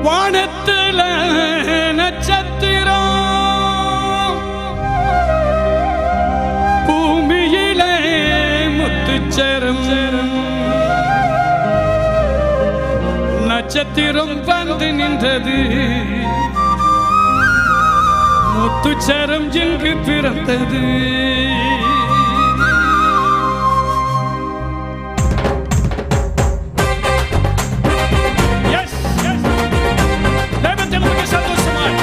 வானத்துல நட்சத்திரம் பூமியிலே முத்துச்சரம் நட்சத்திரம் வந்து நின்றது முத்துச்சரம் எங்கு பிறந்தது Yes, yes. Levante நமக்கு சந்தோஷமாய்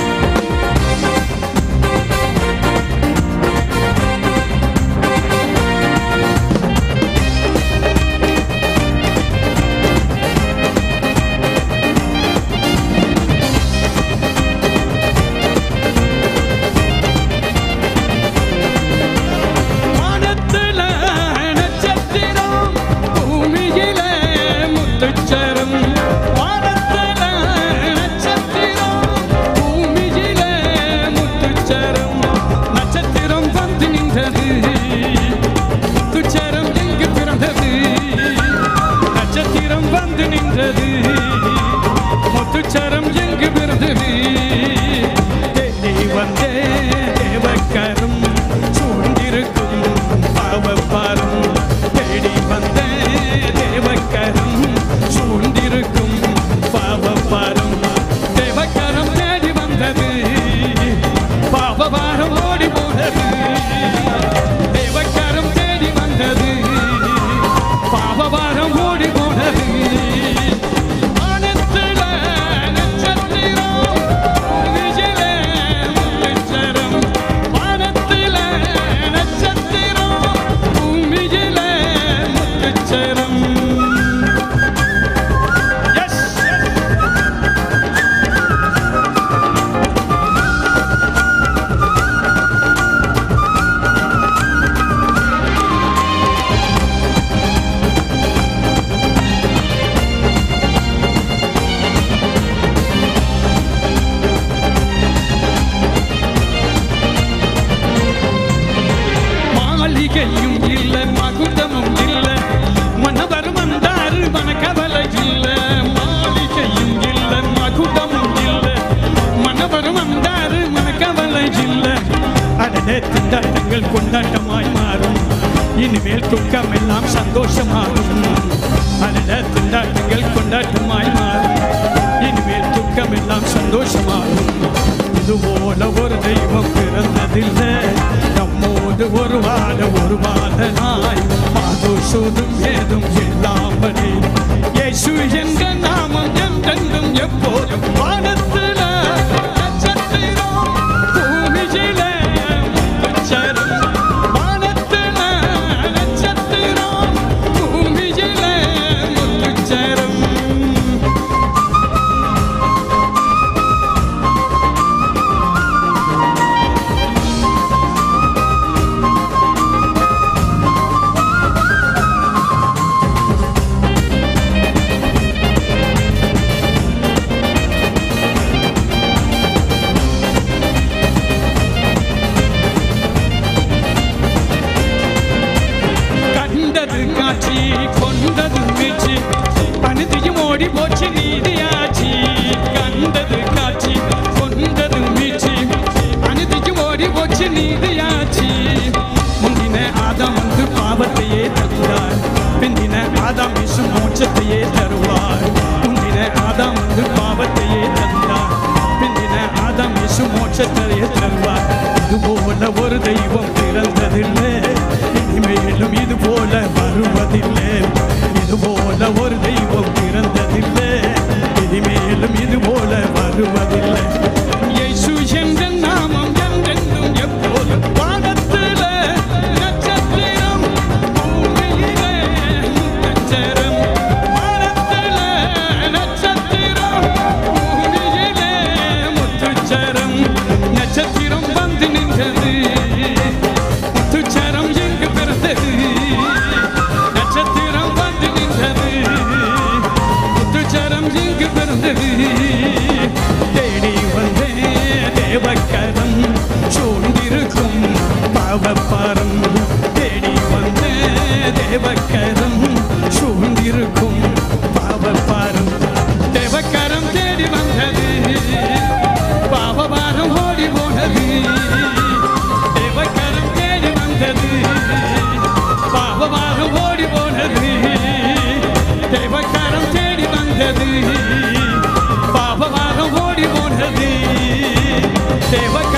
வானத்துல நட்சத்திரம் பூமியிலே முத்துச்சரம் வானத்துல நட்சத்திரம் பூமியிலே முத்துச்சரம் நட்சத்திரம் வந்து நின்றது முத்துச்சரம் எங்கு பிறந்தது நட்சத்திரம் வந்து நின்றது முத்துச்சரம் எங்கு பிறந்தது தேடி வந்தே தேவக்கரும் சூழ்ந்திருக்கும் பாவப்பாரும் தேடி வந்தே தேவக்கரும் சூழ்ந்திருக்கும் பாவப்பாரும் தேவக்கரம் தேடி வந்தது பாவபாரம் ஓடி போனது தேவக்கரம் தேடி வந்தது பாவபாரம் ஓடி போனது வானத்துல நட்சத்திரம் பூமியிலே முத்துச்சரம் வானத்துல நட்சத்திரம் பூமியிலே முத்துச்சரம் Yes, yes. மாளிகையும் இல்ல மகுடமும் இல்ல மனவரும் வந்தாரு மனக்கவலை இல்ல மாளிகையும் இல்ல மகுடமும் இல்ல மனவரும் வந்தாரு மனக்கவலை இல்ல அடடே திண்டாட்டங்கள் கொண்டாட்டமாய் மாறும் இனிமேல் துக்கம் எல்லாம் சந்தோஷமாகும் அடட திண்டாட்டங்கள் கொண்டாட்டமாய் மாறும் இனிமேல் துக்கம் எல்லாம் சந்தோஷமாகும் இது போல ஒரு தெய்வம் பிறந்ததில்லை நம்மோடு ஒரு வாழ ஒரு வாழனாய் மாது சூதும் ஏதும் இல்லாமலே இயேசு என்ற நாமம் என்றென்றும் எப்போதும் வானத்தில நட்சத்திரம் பூமியிலே முத்துச்சரம் வானத்தில நட்சத்திரம் பூமியிலே முத்துச்சரம் கண்டது காட்சி கொண்டது மீட்சி பணிதியும் ஓடி போச்சு நீதியாச்சி கண்டது காட்சி கொண்டது மீட்சி பணிதியும் ஓடி போச்சு நீதியாச்சி முந்தின ஆதாம் வந்து பாவத்தையே தந்தார் பிந்தின ஆதாம் இசு மோட்சத்தையே தருவார் முந்தின ஆதாம் வந்து பாவத்தையே தந்தார் பிந்தின ஆதாம் இசு மோட்சத்தையே தருவார் இது போல ஒரு தெய்வம் பிறந்ததில்லை இனிமேலும் இது போல வருவதில்லை இது போல ஒரு தெய்வம் பிறந்ததில்லை இனிமேலும் இது போல வருவதில்லை இயேசு என்ற நாமம் என்றென்றும் எப்போதும் வானத்தில நட்சத்திரம் பூமியிலே நட்சத்திரம் வானத்தில நட்சத்திரம் பூமியிலே முத்துச்சரம் தேவ